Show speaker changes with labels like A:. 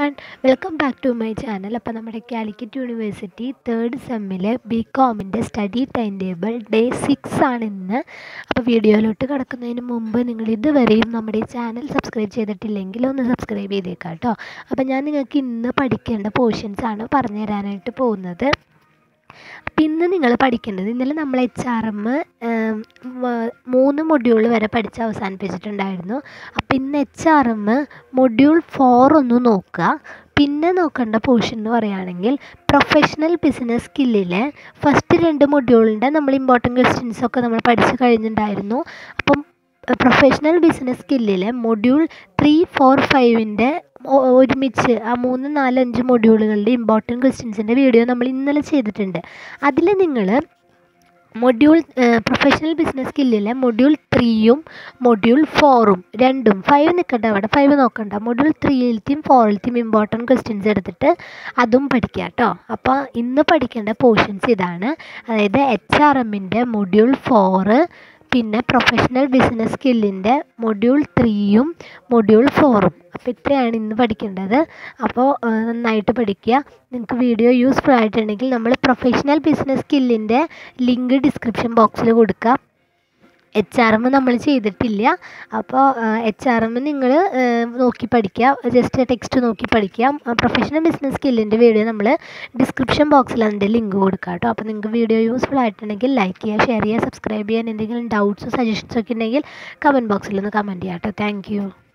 A: one welcome back to my channel അപ്പോൾ നമ്മുടെ Calicut university third സെമ്മിലെ ബി കോമിൻ്റെ study time table day six ആണ് ഇന്ന് അപ്പോൾ വീഡിയോയിലോട്ട് കിടക്കുന്നതിന് മുമ്പ് നിങ്ങൾ ഇതുവരെയും നമ്മുടെ ഈ ചാനൽ സബ്സ്ക്രൈബ് ചെയ്തിട്ടില്ലെങ്കിൽ ഒന്ന് സബ്സ്ക്രൈബ് ചെയ്തേക്കാം കേട്ടോ അപ്പോൾ ഞാൻ നിങ്ങൾക്ക് ഇന്ന് പഠിക്കേണ്ട പോർഷൻസ് ആണ് പറഞ്ഞു തരാനായിട്ട് പോകുന്നത് അപ്പം ഇന്ന് നിങ്ങൾ പഠിക്കേണ്ടത് ഇന്നലെ നമ്മൾ എച്ച് ആർ എം മൂന്ന് മൊഡ്യൂൾ വരെ പഠിച്ച് അവസാനിപ്പിച്ചിട്ടുണ്ടായിരുന്നു അപ്പം ഇന്ന് H R M module four ഒന്ന് നോക്കുക പിന്നെ നോക്കേണ്ട പോർഷൻ എന്ന് പറയുകയാണെങ്കിൽ പ്രൊഫഷണൽ ബിസിനസ് സ്കില്ലിലെ ഫസ്റ്റ് രണ്ട് മൊഡ്യൂളിൻ്റെ നമ്മൾ ഇമ്പോർട്ടൻറ്റ് ക്വസ്റ്റ്യൻസ് ഒക്കെ നമ്മൾ പഠിച്ച് കഴിഞ്ഞിട്ടുണ്ടായിരുന്നു അപ്പം പ്രൊഫഷണൽ ബിസിനസ് സ്കില്ലിലെ മൊഡ്യൂൾ ത്രീ ഫോർ ഫൈവിൻ്റെ ഒരുമിച്ച് ആ മൂന്ന് നാല് അഞ്ച് മൊഡ്യൂളുകളുടെ ഇമ്പോർട്ടൻറ്റ് ക്വസ്റ്റ്യൻസിൻ്റെ വീഡിയോ നമ്മൾ ഇന്നലെ ചെയ്തിട്ടുണ്ട് അതിൽ നിങ്ങൾ മൊഡ്യൂൾ പ്രൊഫഷണൽ ബിസിനസ് സ്കില്ലിലെ മൊഡ്യൂൾ ത്രീയും മൊഡ്യൂൾ ഫോറും രണ്ടും ഫൈവ് നിൽക്കട്ടെ അവിടെ ഫൈവ് നോക്കണ്ട മൊഡ്യൂൾ ത്രീയിലത്തെയും ഫോറിലത്തെയും ഇമ്പോർട്ടൻറ്റ് ക്വസ്റ്റ്യൻസ് എടുത്തിട്ട് അതും പഠിക്കുക കേട്ടോ അപ്പോൾ ഇന്ന് പഠിക്കേണ്ട പോർഷൻസ് ഇതാണ് അതായത് എച്ച് ആർ എമ്മിൻ്റെ മൊഡ്യൂൾ ഫോറ് പിന്നെ പ്രൊഫഷണൽ ബിസിനസ് സ്കില്ലിൻ്റെ മൊഡ്യൂൾ ത്രീയും മൊഡ്യൂൾ ഫോറും അപ്പോൾ ഇത്രയാണ് ഇന്ന് പഠിക്കേണ്ടത് അപ്പോൾ നന്നായിട്ട് പഠിക്കുക നിങ്ങൾക്ക് വീഡിയോ യൂസ്ഫുൾ ആയിട്ടുണ്ടെങ്കിൽ നമ്മൾ പ്രൊഫഷണൽ ബിസിനസ് സ്കില്ലിൻ്റെ ലിങ്ക് ഡിസ്ക്രിപ്ഷൻ ബോക്സിൽ കൊടുക്കുക എച്ച് ആർ എം നമ്മൾ ചെയ്തിട്ടില്ല അപ്പോൾ എച്ച് ആർ എം നിങ്ങൾ നോക്കി പഠിക്കുക ജസ്റ്റ് ടെക്സ്റ്റ് നോക്കി പഠിക്കുക പ്രൊഫഷണൽ ബിസിനസ് സ്കില്ലിൻ്റെ വീഡിയോ നമ്മൾ ഡിസ്ക്രിപ്ഷൻ ബോക്സിൽ അതിൻ്റെ ലിങ്ക് കൊടുക്കുക കേട്ടോ അപ്പോൾ നിങ്ങൾക്ക് വീഡിയോ യൂസ്ഫുൾ ആയിട്ടുണ്ടെങ്കിൽ ലൈക്ക് ചെയ്യുക ഷെയർ ചെയ്യുക സബ്സ്ക്രൈബ് ചെയ്യാൻ എന്തെങ്കിലും ഡൗട്ട്സോ സജഷൻസോ ഒക്കെ ഉണ്ടെങ്കിൽ കമൻറ്റ് ബോക്സിൽ ഒന്ന് കമൻറ്റ് ചെയ്യാം കേട്ടോ താങ്ക്